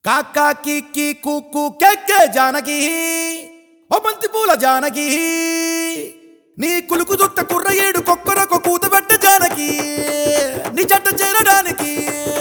కాకా కిక్కి కుక్కు కెక్కే జానకి ఓ బంతి పూల జానకి నీ కులుకు చుట్ట కుర్ర ఏడు కొక్కరొక కూతబెట్ట జానకి నీ జట్ట చేరడానికి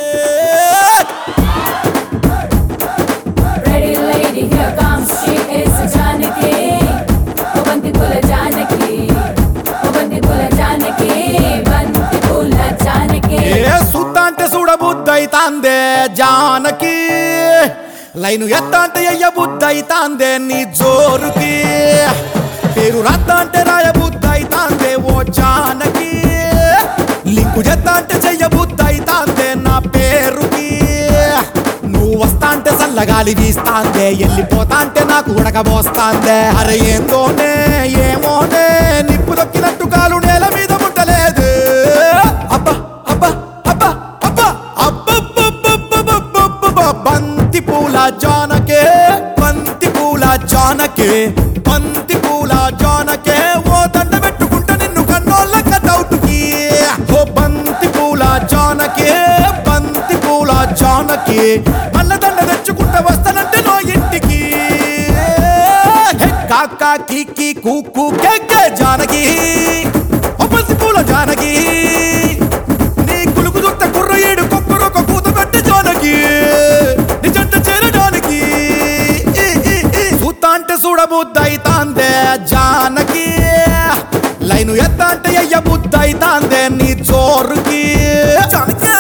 Ready lady, here comes she is Janaki. O Banti Pula Janaki. O Banti Pula Janaki. Banti Pula Janaki. ఏ సుత్త అంటే చూడబుద్దైతాందే జానకి లైను ఎత్త అంటే ఎయ్య బుద్దైతాందే నీ జోరుకి పేరు రత్త అంటే రాయ బుద్దైతాందే ఓ జానకి లింకు చెత్త అంటే చెయ్య బుద్దైతాందే నా పేరుకి నువ్వు వస్తా అంటే చల్లగాలి వీస్తాందే వెళ్ళిపోతా అంటే నాకు ఉడకబోస్తాందే అరే ఏందోనే ఏమోనే నిప్పు దొక్కినట్టు కాలు నేల మీద ముట్టలేదు అబ్బా అబ్బా అబ్బా అబ్బా అబ్బబ్బబ్బబ్బబ్బబ్బబ్బబ్బ. బంతి పూల జానకే బంతి పూల జానకే బంతి పూల జానకే ఓ దండ పెట్టుకుంటా నిన్ను కన్నోళ్ళ కటౌటుకి ఓ బంతి పూల జానకే బంతి పూల జానకి మల్ల దండ తెచ్చుకుంటా వస్తానంటే నో ఇంటికి హే కాకా కిక్కి కూకు కెక్కే జానకి ఓ బంతి పూల జానకి నీ కులుకు దుత్త కుర్ర ఏడు కొక్కరొక కూత పెట్టి జానకి నీ జంట చేరడానికి ఈ, ఈ, ఈ. చూత్తా అంటే చూడబుద్దైతాందే జానకి లైను ఎత్త అంటే అయ్య బుద్దైతాందే నీ చోరుకి జానకి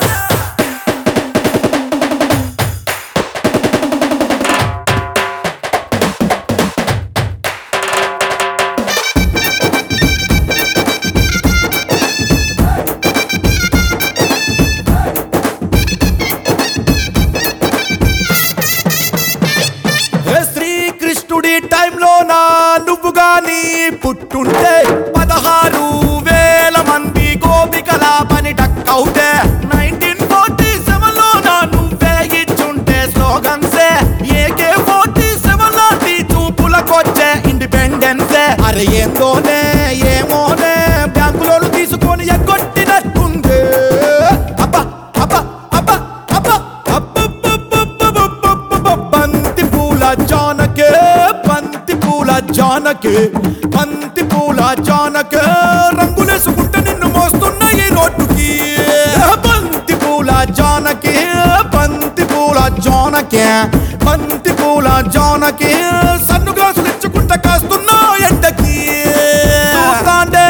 ఏ శ్రీకృష్ణుడి టైంలో నా నువ్వు గాని పుట్టుంటే పదహారు వేల మంది గోపికల పని టక్కవుతే నైన్టీన్ ఫార్టీ సెవెన్ లో నా నువ్వే ఇచ్చుంటే స్లోగన్సే ఏకే ఫార్టీ సెవెన్ లాంటి చూపులకొచ్చే ఇండిపెండెన్సే అరే ఏందోనే ఏమోనే బ్యాంకులోను తీసుకొని ఎగ్గొట్టినట్టుంది అబ్బా అబ్బా అబ్బా అబ్బా అబ్బబ్బబ్బబ్బబ్బబ్బబ్బ. బంతి పూల జానకే బంతి పూల జానకే బంతి పూల జానకే రంగులేసుకుంటే నిన్ను మోస్తున్న ఈ రోడ్డుకి బంతి పూల జానకే బంతి పూల జానకే బంతి పూల జానకే సన్ను గ్లాసులు ఇచ్చుకుంటా కాస్తున్నా ఎండకి చూస్తాండే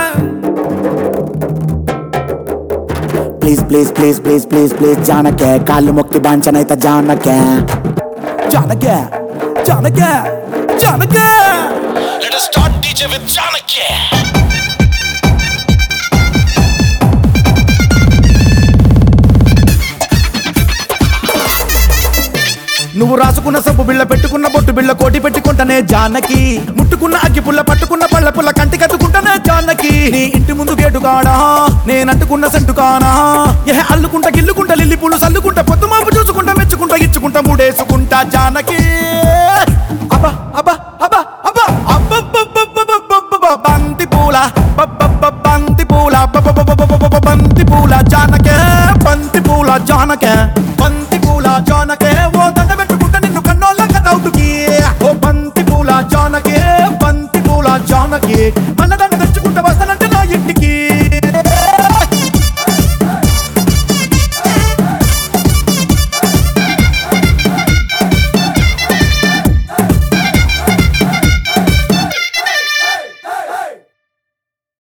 please please please please please please జానకే కాళ్ళు మొక్కి బాంచనైతే జానకే జానకే జానకే జానకే Let us start DJ with Janaki. నువ్వు రాసుకున్న సబ్బు బిళ్ళ పెట్టుకున్న బొట్టు బిళ్ళ కోటి పెట్టుకుంటానే జానకి ముట్టుకున్న అగ్గి పుల్ల పట్టుకున్న పళ్ళ పుల్ల కంటి కట్టుకుంటానే జానకి నీ ఇంటి ముందు గేటు కాడా నేను అంటుకున్న సెంటు కానా ఏ అల్లుకుంటా గిల్లుకుంటా లిల్లి పూలు సల్లుకుంటా పొద్దు మాపు చూసుకుంటా మెచ్చుకుంటా ఇచ్చుకుంటా మూడేసుకుంటా జానకి